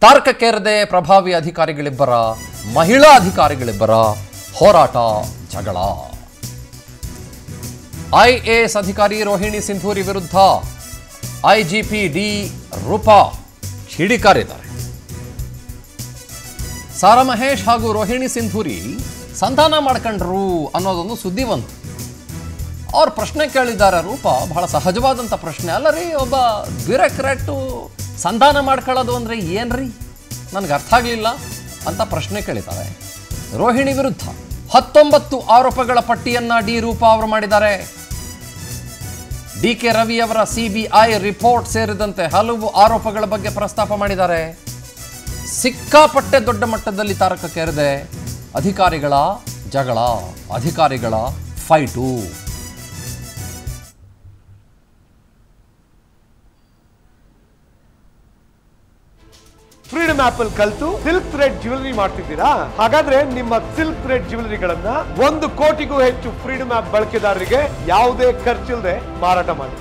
ತಾರ್ಕಕ್ಕೇರದೆ ಪ್ರಭಾವಿ ಅಧಿಕಾರಿಗಳಿಬ್ಬರ ಮಹಿಳಾ ಅಧಿಕಾರಿಗಳಿಬ್ಬರ ಹೋರಾಟ ಜಗಳ ಐಎಎಸ್ ಅಧಿಕಾರಿ ರೋಹಿಣಿ ಸಿಂಧೂರಿ ವಿರುದ್ಧ ಐಜಿಪಿ ಡಿ ರೂಪಾ ಕಿಡಿಕಾರಿದ್ದಾರೆ ಸಾರಾ ಮಹೇಶ್ ಹಾಗೂ ರೋಹಿಣಿ ಸಿಂಧೂರಿ ಸಂಧಾನ ಮಾಡ್ಕೊಂಡ್ರು ಅನ್ನೋದೊಂದು ಸುದ್ದಿ ಬಂತು ಅವ್ರು ಪ್ರಶ್ನೆ ಕೇಳಿದ್ದಾರೆ ರೂಪ ಬಹಳ ಸಹಜವಾದಂಥ ಪ್ರಶ್ನೆ ಅಲ್ಲ ರೀ ಒಬ್ಬ ಬ್ಯೂರೋಕ್ರಾಟು ಸಂಧಾನ ಮಾಡ್ಕೊಳ್ಳೋದು ಅಂದರೆ ಏನ್ರಿ ನನಗೆ ಅರ್ಥ ಆಗಲಿಲ್ಲ ಅಂತ ಪ್ರಶ್ನೆ ಕೇಳಿದ್ದಾರೆ ರೋಹಿಣಿ ವಿರುದ್ಧ ಹತ್ತೊಂಬತ್ತು ಆರೋಪಗಳ ಪಟ್ಟಿಯನ್ನ ಡಿ ರೂಪ ಅವರು ಮಾಡಿದ್ದಾರೆ ಡಿ ಕೆ ರವಿ ಅವರ ಸಿಬಿಐ ರಿಪೋರ್ಟ್ ಸೇರಿದಂತೆ ಹಲವು ಆರೋಪಗಳ ಬಗ್ಗೆ ಪ್ರಸ್ತಾಪ ಮಾಡಿದ್ದಾರೆ ಸಿಕ್ಕಾಪಟ್ಟೆ ದೊಡ್ಡ ಮಟ್ಟದಲ್ಲಿ ತಾರಕಕ್ಕೇರಿದೆ ಅಧಿಕಾರಿಗಳ ಜಗಳ ಅಧಿಕಾರಿಗಳ ಫೈಟು ಫ್ರೀಡಮ್ ಆಪ್ ಅಲ್ಲಿ ಕಲ್ತು ಸಿಲ್ಕ್ ಥ್ರೆಡ್ ಜ್ಯುವೆಲರಿ ಮಾಡ್ತಿದ್ದೀರಾ ಹಾಗಾದ್ರೆ ನಿಮ್ಮ ಸಿಲ್ಕ್ ಥ್ರೆಡ್ ಜ್ಯುವೆಲರಿಗಳನ್ನ ಒಂದು ಕೋಟಿಗೂ ಹೆಚ್ಚು ಫ್ರೀಡಮ್ ಆಪ್ ಬಳಕೆದಾರರಿಗೆ ಯಾವುದೇ ಖರ್ಚಿಲ್ಲದೆ ಮಾರಾಟ ಮಾಡಿ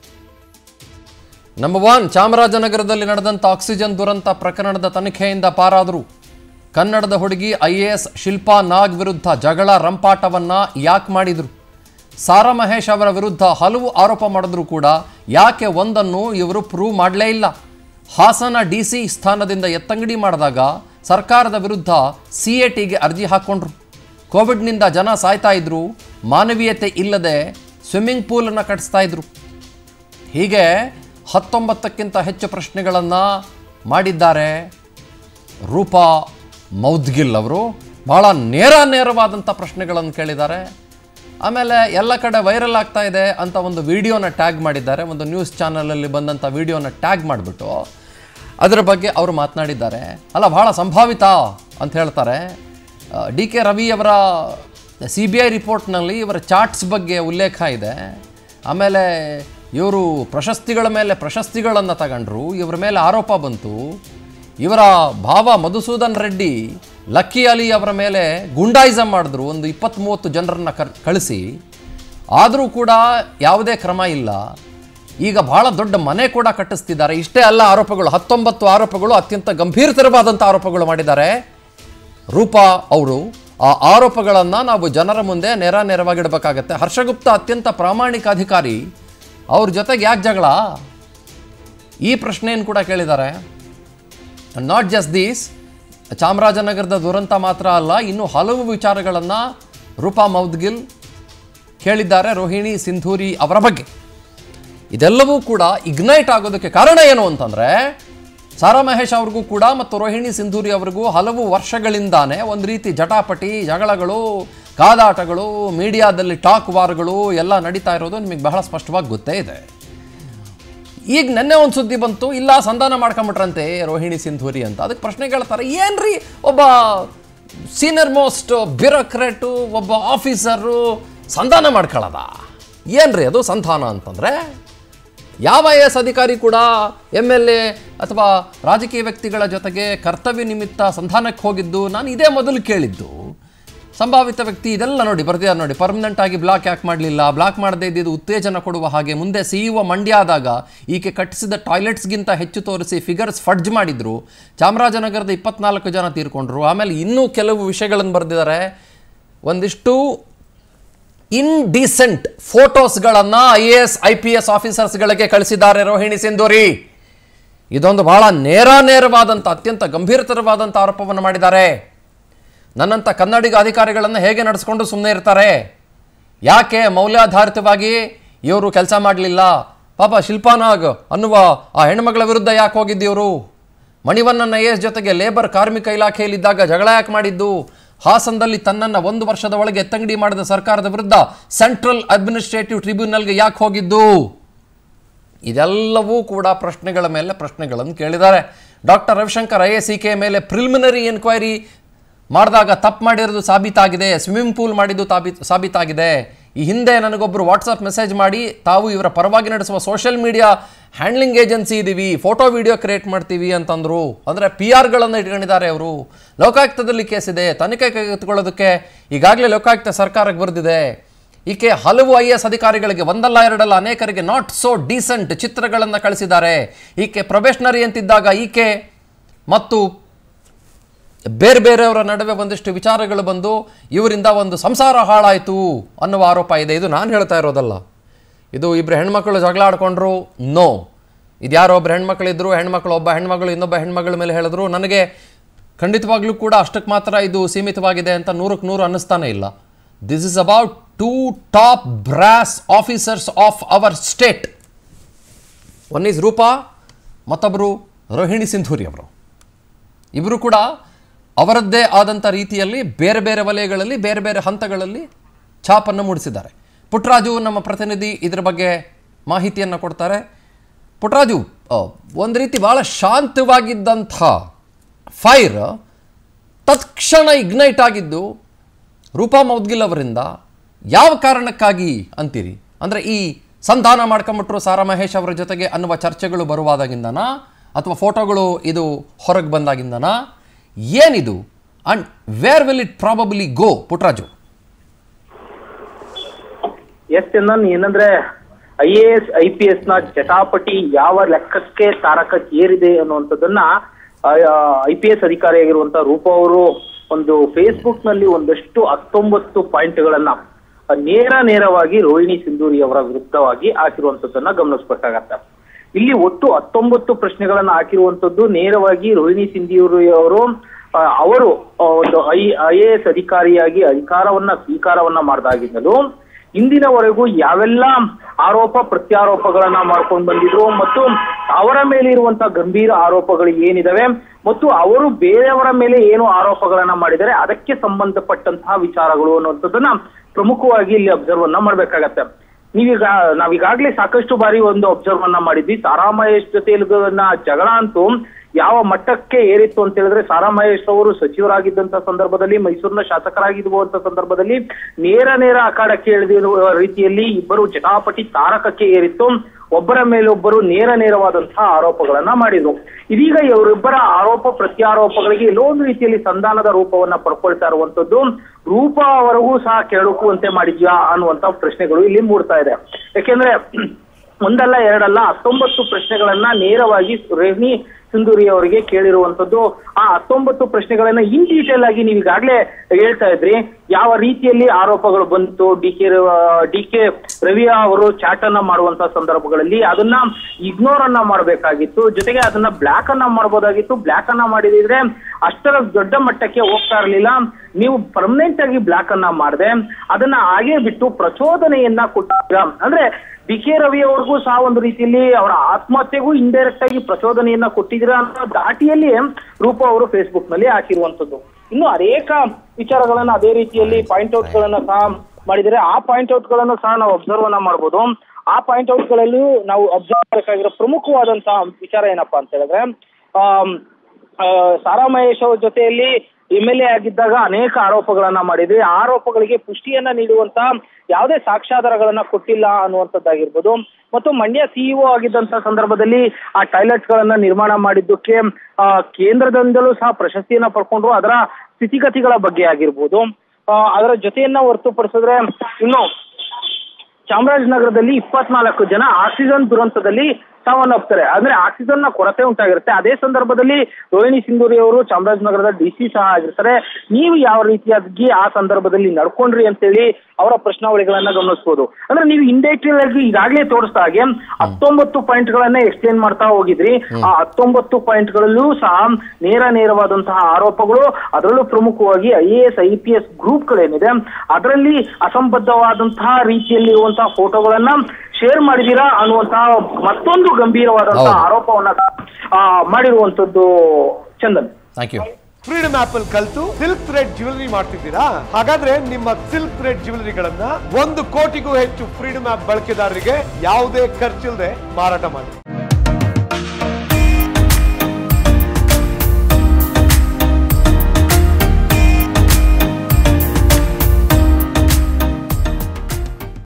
ನಂಬರ್ ಒನ್ ಚಾಮರಾಜನಗರದಲ್ಲಿ ನಡೆದಂಥ ಆಕ್ಸಿಜನ್ ದುರಂತ ಪ್ರಕರಣದ ತನಿಖೆಯಿಂದ ಪಾರಾದರು ಕನ್ನಡದ ಹುಡುಗಿ I A S Shilpa Nag ವಿರುದ್ಧ ಜಗಳ ರಂಪಾಟವನ್ನ ಯಾಕೆ ಮಾಡಿದ್ರು ಸಾರಾ ಮಹೇಶ್ ಅವರ ವಿರುದ್ಧ ಹಲವು ಆರೋಪ ಮಾಡಿದ್ರು ಕೂಡ ಯಾಕೆ ಒಂದನ್ನು ಇವರು ಪ್ರೂವ್ ಮಾಡಲೇ ಇಲ್ಲ ಹಾಸನ ಡಿ ಸಿ ಸ್ಥಾನದಿಂದ ಎತ್ತಂಗಡಿ ಮಾಡಿದಾಗ ಸರ್ಕಾರದ ವಿರುದ್ಧ ಸಿ ಎ ಟಿಗೆ ಅರ್ಜಿ ಹಾಕ್ಕೊಂಡ್ರು ಕೋವಿಡ್ನಿಂದ ಜನ ಸಾಯ್ತಾ ಇದ್ರು ಮಾನವೀಯತೆ ಇಲ್ಲದೆ ಸ್ವಿಮ್ಮಿಂಗ್ ಪೂಲನ್ನು ಕಟ್ಟಿಸ್ತಾ ಇದ್ರು ಹೀಗೆ ಹತ್ತೊಂಬತ್ತಕ್ಕಿಂತ ಹೆಚ್ಚು ಪ್ರಶ್ನೆಗಳನ್ನು ಮಾಡಿದ್ದಾರೆ ರೂಪಾ ಮೌದ್ಗಿಲ್ ಅವರು ಭಾಳ ನೇರ ನೇರವಾದಂಥ ಪ್ರಶ್ನೆಗಳನ್ನು ಕೇಳಿದ್ದಾರೆ ಆಮೇಲೆ ಎಲ್ಲ ಕಡೆ ವೈರಲ್ ಆಗ್ತಾ ಇದೆ ಅಂತ ಒಂದು ವಿಡಿಯೋನ ಟ್ಯಾಗ್ ಮಾಡಿದ್ದಾರೆ ಒಂದು ನ್ಯೂಸ್ ಚಾನಲಲ್ಲಿ ಬಂದಂಥ ವಿಡಿಯೋನ ಟ್ಯಾಗ್ ಮಾಡಿಬಿಟ್ಟು ಅದರ ಬಗ್ಗೆ ಅವರು ಮಾತನಾಡಿದ್ದಾರೆ ಅಲ್ಲ ಭಾಳ ಸಂಭಾವಿತ ಅಂತ ಹೇಳ್ತಾರೆ ಡಿ ಕೆ ರವಿಯವರ ಸಿ ಬಿ ಐ ರಿಪೋರ್ಟ್ನಲ್ಲಿ ಇವರ ಚಾರ್ಟ್ಸ್ ಬಗ್ಗೆ ಉಲ್ಲೇಖ ಇದೆ ಆಮೇಲೆ ಇವರು ಪ್ರಶಸ್ತಿಗಳ ಮೇಲೆ ಪ್ರಶಸ್ತಿಗಳನ್ನು ತಗೊಂಡ್ರು ಇವರ ಮೇಲೆ ಆರೋಪ ಬಂತು ಇವರ ಭಾವ ಮಧುಸೂದನ್ ರೆಡ್ಡಿ ಲಕ್ಕಿ ಅಲಿ ಅವರ ಮೇಲೆ ಗುಂಡಾಯಿಸಮ್ ಮಾಡಿದ್ರು ಒಂದು ಇಪ್ಪತ್ತ್ ಮೂವತ್ತು ಜನರನ್ನ ಕರ್ ಕಳಿಸಿ ಆದರೂ ಕೂಡ ಯಾವುದೇ ಕ್ರಮ ಇಲ್ಲ ಈಗ ಬಹಳ ದೊಡ್ಡ ಮನೆ ಕೂಡ ಕಟ್ಟಿಸ್ತಿದ್ದಾರೆ ಇಷ್ಟೇ ಅಲ್ಲ ಆರೋಪಗಳು ಹತ್ತೊಂಬತ್ತು ಆರೋಪಗಳು ಅತ್ಯಂತ ಗಂಭೀರತರವಾದಂಥ ಆರೋಪಗಳು ಮಾಡಿದ್ದಾರೆ ರೂಪಾ ಅವರು ಆ ಆರೋಪಗಳನ್ನು ನಾವು ಜನರ ಮುಂದೆ ನೇರ ನೇರವಾಗಿಡಬೇಕಾಗತ್ತೆ ಹರ್ಷಗುಪ್ತ ಅತ್ಯಂತ ಪ್ರಾಮಾಣಿಕ ಅಧಿಕಾರಿ ಅವ್ರ ಜೊತೆಗೆ ಯಾಕೆ ಜಗಳ ಈ ಪ್ರಶ್ನೆಯನ್ನು ಕೂಡ ಕೇಳಿದ್ದಾರೆ ನಾಟ್ ಜಸ್ಟ್ ದೀಸ್ ಚಾಮರಾಜನಗರದ ದುರಂತ ಮಾತ್ರ ಅಲ್ಲ ಇನ್ನು ಹಲವು ವಿಚಾರಗಳನ್ನು ರೂಪಾ ಮೌದ್ಗಿಲ್ ಕೇಳಿದ್ದಾರೆ ರೋಹಿಣಿ ಸಿಂಧೂರಿ ಅವರ ಬಗ್ಗೆ ಇದೆಲ್ಲವೂ ಕೂಡ ಇಗ್ನೈಟ್ ಆಗೋದಕ್ಕೆ ಕಾರಣ ಏನು ಅಂತಂದರೆ ಸಾರಾ ಮಹೇಶ್ ಅವ್ರಿಗೂ ಕೂಡ ಮತ್ತು ರೋಹಿಣಿ ಸಿಂಧೂರಿ ಅವರಿಗೂ ಹಲವು ವರ್ಷಗಳಿಂದಾನೇ ಒಂದು ರೀತಿ ಜಟಾಪಟಿ ಜಗಳಗಳು ಕಾದಾಟಗಳು ಮೀಡಿಯಾದಲ್ಲಿ ಟಾಕ್ ವಾರ್ಗಳು ಎಲ್ಲ ನಡೀತಾ ಇರೋದು ನಿಮಗೆ ಬಹಳ ಸ್ಪಷ್ಟವಾಗಿ ಗೊತ್ತೇ ಇದೆ ಈಗ ನೆನ್ನೆ ಒಂದು ಸುದ್ದಿ ಬಂತು ಇಲ್ಲ ಸಂಧಾನ ಮಾಡ್ಕೊಂಬಿಟ್ರಂತೆ ರೋಹಿಣಿ ಸಿಂಧೂರಿ ಅಂತ ಅದಕ್ಕೆ ಪ್ರಶ್ನೆ ಕೇಳ್ತಾರೆ ಏನ್ರಿ ಒಬ್ಬ ಸೀನಿಯರ್ ಮೋಸ್ಟ್ ಬ್ಯೂರೋಕ್ರೇಟು ಒಬ್ಬ ಆಫೀಸರು ಸಂಧಾನ ಮಾಡ್ಕೊಳ್ಳೋದ ಏನ್ರಿ ಅದು ಸಂಧಾನ ಅಂತಂದರೆ ಯಾವ ಐ ಎಸ್ ಅಧಿಕಾರಿ ಕೂಡ ಎಮ್ ಎಲ್ ಎ ಅಥವಾ ರಾಜಕೀಯ ವ್ಯಕ್ತಿಗಳ ಜೊತೆಗೆ ಕರ್ತವ್ಯ ನಿಮಿತ್ತ ಸಂಧಾನಕ್ಕೆ ಹೋಗಿದ್ದು ನಾನು ಇದೇ ಮೊದಲು ಕೇಳಿದ್ದು ಸಂಭಾವಿತ ವ್ಯಕ್ತಿ ಇದೆಲ್ಲ ನೋಡಿ ಬರ್ದಿದ್ದಾರೆ ನೋಡಿ ಪರ್ಮನೆಂಟ್ ಆಗಿ ಬ್ಲಾಕ್ ಯಾಕೆ ಮಾಡಲಿಲ್ಲ ಬ್ಲಾಕ್ ಮಾಡದೇ ಇದ್ದಿದ್ದು ಉತ್ತೇಜನ ಕೊಡುವ ಹಾಗೆ ಮುಂದೆ ಸಿ ಇಒ ಮಂಡ್ಯ ಆದಾಗ ಈಕೆ ಕಟ್ಟಿಸಿದ ಟಾಯ್ಲೆಟ್ಸ್ಗಿಂತ ಹೆಚ್ಚು ತೋರಿಸಿ ಫಿಗರ್ಸ್ ಫಡ್ಜ್ ಮಾಡಿದ್ರು ಚಾಮರಾಜನಗರದ ಇಪ್ಪತ್ನಾಲ್ಕು ಜನ ತೀರ್ಕೊಂಡ್ರು ಆಮೇಲೆ ಇನ್ನೂ ಕೆಲವು ವಿಷಯಗಳನ್ನು ಬರೆದಿದ್ದಾರೆ ಒಂದಿಷ್ಟು ಇನ್ಡಿಸೆಂಟ್ ಫೋಟೋಸ್ಗಳನ್ನು I A S I P S ಆಫೀಸರ್ಸ್ಗಳಿಗೆ ಕಳಿಸಿದ್ದಾರೆ ರೋಹಿಣಿ ಸಿಂಧೂರಿ ಇದೊಂದು ಬಹಳ ನೇರ ನೇರವಾದಂಥ ಅತ್ಯಂತ ಗಂಭೀರತರವಾದಂಥ ಆರೋಪವನ್ನು ಮಾಡಿದ್ದಾರೆ ನನ್ನಂಥ ಕನ್ನಡಿಗ ಅಧಿಕಾರಿಗಳನ್ನು ಹೇಗೆ ನಡೆಸ್ಕೊಂಡು ಸುಮ್ಮನೆ ಇರ್ತಾರೆ ಯಾಕೆ ಮೌಲ್ಯಾಧಾರಿತವಾಗಿ ಇವರು ಕೆಲಸ ಮಾಡಲಿಲ್ಲ ಪಾಪ ಶಿಲ್ಪಾನಾಗ್ ಅನ್ನುವ ಆ ಹೆಣ್ಮಗಳ ವಿರುದ್ಧ ಯಾಕೆ ಹೋಗಿದ್ದೀವರು ಮಣಿವಣ್ಣನ ಐ ಎಸ್ ಜೊತೆಗೆ ಲೇಬರ್ ಕಾರ್ಮಿಕ ಇಲಾಖೆಯಲ್ಲಿದ್ದಾಗ ಜಗಳ ಯಾಕೆ ಮಾಡಿದ್ದು ಹಾಸನದಲ್ಲಿ ತನ್ನನ್ನು ಒಂದು ವರ್ಷದ ಒಳಗೆ ಎತ್ತಂಗಡಿ ಮಾಡಿದ ಸರ್ಕಾರದ ವಿರುದ್ಧ ಸೆಂಟ್ರಲ್ ಅಡ್ಮಿನಿಸ್ಟ್ರೇಟಿವ್ ಟ್ರಿಬ್ಯುನಲ್ಗೆ ಯಾಕೆ ಹೋಗಿದ್ದು ಇದೆಲ್ಲವೂ ಕೂಡ ಪ್ರಶ್ನೆಗಳ ಮೇಲೆ ಪ್ರಶ್ನೆಗಳನ್ನು ಕೇಳಿದ್ದಾರೆ doctor Ravishankar I A C K ಮೇಲೆ ಪ್ರಿಲಿಮಿನರಿ ಎನ್ಕ್ವೈರಿ ಮಾಡಿದಾಗ ತಪ್ಪು ಮಾಡಿರೋದು ಸಾಬೀತಾಗಿದೆ ಸ್ವಿಮ್ಮಿಂಗ್ ಪೂಲ್ ಮಾಡಿದ್ದು ತಾಬಿ ಸಾಬೀತಾಗಿದೆ ಈ ಹಿಂದೆ ನನಗೊಬ್ಬರು ವಾಟ್ಸಪ್ ಮೆಸೇಜ್ ಮಾಡಿ ತಾವು ಇವರ ಪರವಾಗಿ ನಡೆಸುವ ಸೋಷಿಯಲ್ ಮೀಡಿಯಾ ಹ್ಯಾಂಡ್ಲಿಂಗ್ ಏಜೆನ್ಸಿ ಇದ್ದೀವಿ ಫೋಟೋ ವಿಡಿಯೋ ಕ್ರಿಯೇಟ್ ಮಾಡ್ತೀವಿ ಅಂತಂದರು ಅಂದರೆ ಪಿ ಆರ್ಗಳನ್ನು ಇಟ್ಕೊಂಡಿದ್ದಾರೆ ಅವರು ಲೋಕಾಯುಕ್ತದಲ್ಲಿ ಕೇಸಿದೆ ತನಿಖೆ ಕೈಗೆತ್ತಿಕೊಳ್ಳೋದಕ್ಕೆ ಈಗಾಗಲೇ ಲೋಕಾಯುಕ್ತ ಸರ್ಕಾರಕ್ಕೆ ಬರೆದಿದೆ ಈಕೆ ಹಲವು ಐ ಎಸ್ ಅಧಿಕಾರಿಗಳಿಗೆ ಒಂದಲ್ಲ ಎರಡಲ್ಲ ಅನೇಕರಿಗೆ ನಾಟ್ ಸೋ ಡೀಸೆಂಟ್ ಚಿತ್ರಗಳನ್ನು ಕಳಿಸಿದ್ದಾರೆ ಈಕೆ ಪ್ರೊಬೇಷನರಿ ಅಂತಿದ್ದಾಗ ಈಕೆ ಮತ್ತು ಬೇರೆ ಬೇರೆಯವರ ನಡುವೆ ಒಂದಿಷ್ಟು ವಿಚಾರಗಳು ಬಂದು ಇವರಿಂದ ಒಂದು ಸಂಸಾರ ಹಾಳಾಯಿತು ಅನ್ನುವ ಆರೋಪ ಇದೆ ಇದು ನಾನು ಹೇಳ್ತಾ ಇರೋದಲ್ಲ ಇದು ಇಬ್ಬರು ಹೆಣ್ಮಕ್ಳು ಜಗಳ ಆಡ್ಕೊಂಡ್ರು ನೋ ಇದು ಯಾರೋ ಒಬ್ಬರು ಹೆಣ್ಮಕ್ಳಿದ್ರು ಹೆಣ್ಮಕ್ಳು ಒಬ್ಬ ಹೆಣ್ಮಗಳು ಇನ್ನೊಬ್ಬ ಹೆಣ್ಮಗಳ ಮೇಲೆ ಹೇಳಿದ್ರು ನನಗೆ ಖಂಡಿತವಾಗ್ಲೂ ಕೂಡ ಅಷ್ಟಕ್ಕೆ ಮಾತ್ರ ಇದು ಸೀಮಿತವಾಗಿದೆ ಅಂತ ನೂರಕ್ಕೆ ನೂರು ಅನ್ನಿಸ್ತಾನೆ ಇಲ್ಲ this is about two top brass officers of our state one is Roopa ಮತ್ತೊಬ್ಬರು ರೋಹಿಣಿ ಸಿಂಧೂರಿ ಅವರು ಇಬ್ಬರು ಕೂಡ ಅವರದ್ದೇ ಆದಂಥ ರೀತಿಯಲ್ಲಿ ಬೇರೆ ಬೇರೆ ವಲಯಗಳಲ್ಲಿ ಬೇರೆ ಬೇರೆ ಹಂತಗಳಲ್ಲಿ ಛಾಪನ್ನು ಮೂಡಿಸಿದ್ದಾರೆ ಪುಟ್ಟರಾಜು ನಮ್ಮ ಪ್ರತಿನಿಧಿ ಇದರ ಬಗ್ಗೆ ಮಾಹಿತಿಯನ್ನು ಕೊಡ್ತಾರೆ ಪುಟ್ಟರಾಜು ಆ, ಒಂದು ರೀತಿ ಭಾಳ ಶಾಂತವಾಗಿದ್ದಂಥ ಫೈರ್ ತತ್ಕ್ಷಣ ಇಗ್ನೈಟ್ ಆಗಿದ್ದು ರೂಪಾ ಮೌದ್ಗಿಲ್ ಅವರಿಂದ ಯಾವ ಕಾರಣಕ್ಕಾಗಿ ಅಂತೀರಿ ಅಂದರೆ ಈ ಸಂಧಾನ ಮಾಡ್ಕೊಂಬಿಟ್ರು ಸಾರಾ ಮಹೇಶ್ ಅವರ ಜೊತೆಗೆ ಅನ್ನುವ ಚರ್ಚೆಗಳು ಬರುವಾದಾಗಿಂದನಾ ಅಥವಾ ಫೋಟೋಗಳು ಇದು ಹೊರಗೆ ಬಂದಾಗಿಂದನಾ ಏನಿದು and where will it probably go Putraju yes Chandan ಏನಂದ್ರೆ I A S I P S ನ ಜಟಾಪಟಿ ಯಾವ ಲೆಕ್ಕಕ್ಕೆ ತಾರಕಕ್ಕೆ ಏರಿದೆ ಅನ್ನುವಂಥದ್ದನ್ನ ಐ ಪಿ ಎಸ್ ಅಧಿಕಾರಿಯಾಗಿರುವಂತ ರೂಪ ಅವರು ಒಂದು ಫೇಸ್ಬುಕ್ ನಲ್ಲಿ ಒಂದಷ್ಟು ಹತ್ತೊಂಬತ್ತು ಪಾಯಿಂಟ್ಗಳನ್ನ ಆ, ನೇರ ನೇರವಾಗಿ ರೋಹಿಣಿ ಸಿಂಧೂರಿ ಅವರ ವಿರುದ್ಧವಾಗಿ ಹಾಕಿರುವಂತದ್ದನ್ನ ಗಮನಿಸಬೇಕಾಗತ್ತೆ ಇಲ್ಲಿ ಒಟ್ಟು ಹತ್ತೊಂಬತ್ತು ಪ್ರಶ್ನೆಗಳನ್ನ ಹಾಕಿರುವಂತದ್ದು ನೇರವಾಗಿ ರೋಹಿಣಿ ಸಿಂಧೂರಿ ಅವರು ಆ, ಅವರು ಆ, ಒಂದು ಐ ಐ ಎ ಎಸ್ ಅಧಿಕಾರಿಯಾಗಿ ಅಧಿಕಾರವನ್ನ ಸ್ವೀಕಾರವನ್ನ ಮಾಡಿದಾಗಿದ್ದಲು ಇಂದಿನವರೆಗೂ ಯಾವೆಲ್ಲ ಆರೋಪ ಪ್ರತ್ಯಾರೋಪಗಳನ್ನ ಮಾಡ್ಕೊಂಡು ಬಂದಿದ್ರು ಮತ್ತು ಅವರ ಮೇಲೆ ಇರುವಂತಹ ಗಂಭೀರ ಆರೋಪಗಳು ಏನಿದಾವೆ ಮತ್ತು ಅವರು ಬೇರೆಯವರ ಮೇಲೆ ಏನು ಆರೋಪಗಳನ್ನ ಮಾಡಿದರೆ ಅದಕ್ಕೆ ಸಂಬಂಧಪಟ್ಟಂತಹ ವಿಚಾರಗಳು ಅನ್ನುವಂಥದ್ದನ್ನ ಪ್ರಮುಖವಾಗಿ ಇಲ್ಲಿ ಅಬ್ಸರ್ವ್ ಅನ್ನ ಮಾಡ್ಬೇಕಾಗತ್ತೆ ನೀವೀಗ ನಾವೀಗಾಗ್ಲೇ ಸಾಕಷ್ಟು ಬಾರಿ ಒಂದು ಅಬ್ಸರ್ವ್ ಅನ್ನ ಮಾಡಿದ್ವಿ ಸಾರಾ ಮಹೇಶ್ ಜೊತೆ ಜಗಳ ಅಂತೂ ಯಾವ ಮಟ್ಟಕ್ಕೆ ಏರಿತ್ತು ಅಂತ ಹೇಳಿದ್ರೆ ಸಾರಾ ಮಹೇಶ್ ಅವರು ಸಚಿವರಾಗಿದ್ದಂತ ಸಂದರ್ಭದಲ್ಲಿ ಮೈಸೂರಿನ ಶಾಸಕರಾಗಿರುವಂತ ಸಂದರ್ಭದಲ್ಲಿ ನೇರ ನೇರ ಅಖಾಡಕ್ಕೆ ಇಳಿದಿರುವ ರೀತಿಯಲ್ಲಿ ಇಬ್ಬರು ಜಟಾಪಟಿ ತಾರಕಕ್ಕೆ ಏರಿತ್ತು ಒಬ್ಬರ ಮೇಲೊಬ್ಬರು ನೇರ ನೇರವಾದಂತಹ ಆರೋಪಗಳನ್ನ ಮಾಡಿದ್ರು ಇದೀಗ ಇವರಿಬ್ಬರ ಆರೋಪ ಪ್ರತ್ಯಾರೋಪಗಳಿಗೆ ಎಲ್ಲೋ ಒಂದು ರೀತಿಯಲ್ಲಿ ಸಂಧಾನದ ರೂಪವನ್ನ ಪಡ್ಕೊಳ್ತಾ ಇರುವಂತದ್ದು ರೂಪ ಅವರಿಗೂ ಸಹ ಕೆಳಕುವಂತೆ ಮಾಡಿದ್ಯಾ ಅನ್ನುವಂತ ಪ್ರಶ್ನೆಗಳು ಇಲ್ಲಿ ಮೂಡ್ತಾ ಇದೆ ಯಾಕೆಂದ್ರೆ ಒಂದಲ್ಲ ಎರಡಲ್ಲ ಹತ್ತೊಂಬತ್ತು ಪ್ರಶ್ನೆಗಳನ್ನ ನೇರವಾಗಿ ರೇವಣಿ ಸಿಂಧೂರಿ ಅವರಿಗೆ ಕೇಳಿರುವಂತದ್ದು ಆ ಹತ್ತೊಂಬತ್ತು ಪ್ರಶ್ನೆಗಳನ್ನ ಇನ್ ಡೀಟೇಲ್ ಆಗಿ ನೀವು ಈಗಾಗಲೇ ಹೇಳ್ತಾ ಇದ್ರಿ ಯಾವ ರೀತಿಯಲ್ಲಿ ಆರೋಪಗಳು ಬಂತು D K D K Ravi ಅವರು ಚಾಟ್ ಅನ್ನ ಮಾಡುವಂತ ಸಂದರ್ಭಗಳಲ್ಲಿ ಅದನ್ನ ಇಗ್ನೋರ್ ಅನ್ನ ಮಾಡಬೇಕಾಗಿತ್ತು ಜೊತೆಗೆ ಅದನ್ನ ಬ್ಲಾಕ್ ಅನ್ನ ಮಾಡಬಹುದಾಗಿತ್ತು ಬ್ಲಾಕ್ ಅನ್ನ ಮಾಡಿದ್ರೆ ಅಷ್ಟರ ದೊಡ್ಡ ಮಟ್ಟಕ್ಕೆ ಹೋಗ್ತಾ ಇರಲಿಲ್ಲ ನೀವು ಪರ್ಮನೆಂಟ್ ಆಗಿ ಬ್ಲಾಕ್ ಅನ್ನ ಮಾಡದೆ ಅದನ್ನ ಹಾಗೆ ಬಿಟ್ಟು ಪ್ರಚೋದನೆಯನ್ನ ಕೊಟ್ಟಿದ್ದೀರಾ ಅಂದ್ರೆ ಡಿ ಕೆ ರವಿ ಅವ್ರಿಗೂ ಸಹ ಒಂದು ರೀತಿಯಲ್ಲಿ ಅವರ ಆತ್ಮಹತ್ಯೆಗೂ ಇಂಡೈರೆಕ್ಟ್ ಆಗಿ ಪ್ರಚೋದನೆಯನ್ನ ಕೊಟ್ಟಿದ್ದೀರಾ ಅನ್ನೋ ದಾಟಿಯಲ್ಲಿ ರೂಪ ಅವರು ಫೇಸ್ಬುಕ್ ನಲ್ಲಿ ಹಾಕಿರುವಂತದ್ದು ಇನ್ನು ಅನೇಕ ವಿಚಾರಗಳನ್ನ ಅದೇ ರೀತಿಯಲ್ಲಿ ಪಾಯಿಂಟ್ ಔಟ್ ಗಳನ್ನ ಸಹ ಮಾಡಿದರೆ ಆ ಪಾಯಿಂಟ್ ಔಟ್ ಗಳನ್ನ ಸಹ ನಾವು ಅಬ್ಸರ್ವ್ ಅನ್ನ ಮಾಡಬಹುದು ಆ ಪಾಯಿಂಟ್ ಔಟ್ ಗಳಲ್ಲೂ ನಾವು ಅಬ್ಸರ್ವ್ ಮಾಡಬೇಕಾಗಿರೋ ಪ್ರಮುಖವಾದಂತಹ ವಿಚಾರ ಏನಪ್ಪಾ ಅಂತ ಹೇಳಿದ್ರೆ ಆಮ್, ಆ, ಸಾರಾ ಮಹೇಶ್ ಅವ್ರ ಜೊತೆಯಲ್ಲಿ ಎಂ ಎಲ್ ಎ ಆಗಿದ್ದಾಗ ಅನೇಕ ಆರೋಪಗಳನ್ನ ಮಾಡಿದ್ವಿ ಆ ಆರೋಪಗಳಿಗೆ ಪುಷ್ಟಿಯನ್ನ ನೀಡುವಂತ ಯಾವುದೇ ಸಾಕ್ಷ್ಯಾಧಾರಗಳನ್ನ ಕೊಟ್ಟಿಲ್ಲ ಅನ್ನುವಂಥದ್ದಾಗಿರ್ಬೋದು ಮತ್ತು ಮಂಡ್ಯ ಸಿಇಒ ಆಗಿದ್ದಂತ ಸಂದರ್ಭದಲ್ಲಿ ಆ ಟಾಯ್ಲೆಟ್ಸ್ ಗಳನ್ನ ನಿರ್ಮಾಣ ಮಾಡಿದ್ದಕ್ಕೆ ಆ, ಕೇಂದ್ರದಿಂದಲೂ ಸಹ ಪ್ರಶಸ್ತಿಯನ್ನ ಪಡ್ಕೊಂಡ್ರು ಅದರ ಸ್ಥಿತಿಗತಿಗಳ ಬಗ್ಗೆ ಆಗಿರ್ಬೋದು ಆ, ಅದರ ಜೊತೆಯನ್ನ ಹೊರತುಪಡಿಸಿದ್ರೆ ಇನ್ನು ಚಾಮರಾಜನಗರದಲ್ಲಿ ಇಪ್ಪತ್ನಾಲ್ಕು ಜನ ಆಕ್ಸಿಜನ್ ದುರಂತದಲ್ಲಿ ಸಾವನ್ನಪ್ತಾರೆ ಅಂದ್ರೆ ಆಕ್ಸಿಜನ್ ನ ಕೊರತೆ ಉಂಟಾಗಿರುತ್ತೆ ಅದೇ ಸಂದರ್ಭದಲ್ಲಿ ರೋಹಿಣಿ ಸಿಂಧೂರಿ ಅವರು ಚಾಮರಾಜನಗರದ ಡಿ ಸಿ ಸಹ ಆಗಿರ್ತಾರೆ ನೀವು ಯಾವ ರೀತಿಯಾಗಿ ಆ ಸಂದರ್ಭದಲ್ಲಿ ನಡ್ಕೊಂಡ್ರಿ ಅಂತೇಳಿ ಅವರ ಪ್ರಶ್ನಾವಳಿಗಳನ್ನ ಗಮನಿಸಬಹುದು ಅಂದ್ರೆ ನೀವು ಇಂಡೈರೆಕ್ಟ್ ಆಗಿ ಈಗಾಗಲೇ ತೋರಿಸ್ತಾ ಹಾಗೆ ಹತ್ತೊಂಬತ್ತು ಪಾಯಿಂಟ್ ಗಳನ್ನ ಎಕ್ಸ್ಪ್ಲೇನ್ ಮಾಡ್ತಾ ಹೋಗಿದ್ರಿ ಆ ಹತ್ತೊಂಬತ್ತು ಪಾಯಿಂಟ್ ಗಳಲ್ಲೂ ಸಹ ನೇರ ನೇರವಾದಂತಹ ಆರೋಪಗಳು ಅದರಲ್ಲೂ ಪ್ರಮುಖವಾಗಿ I A S I P S group ಗಳೇನಿದೆ ಅದರಲ್ಲಿ ಅಸಂಬದ್ಧವಾದಂತಹ ರೀತಿಯಲ್ಲಿ ಇರುವಂತಹ ಫೋಟೋಗಳನ್ನ ಶೇರ್ ಮಾಡಿದೀರಾ ಅನ್ನುವಂತಹ ಮತ್ತೊಂದು ಗಂಭೀರವಾದಂತಹ ಹೌದು. ಆರೋಪವನ್ನ ಆ, ಮಾಡಿರುವಂತದ್ದು Chandan thank you Freedom App ಅಲ್ಲಿ ಕಲ್ತು ಸಿಲ್ಕ್ ಥ್ರೆಡ್ ಜ್ಯುವೆಲರಿ ಮಾಡ್ತಿದ್ದೀರಾ ಹಾಗಾದ್ರೆ ನಿಮ್ಮ ಸಿಲ್ಕ್ ಥ್ರೆಡ್ ಜ್ಯುವೆಲರಿಗಳನ್ನ ಒಂದು ಕೋಟಿಗೂ ಹೆಚ್ಚು ಫ್ರೀಡಮ್ ಆಪ್ ಬಳಕೆದಾರರಿಗೆ ಯಾವುದೇ ಖರ್ಚಿಲ್ಲದೆ ಮಾರಾಟ ಮಾಡಿ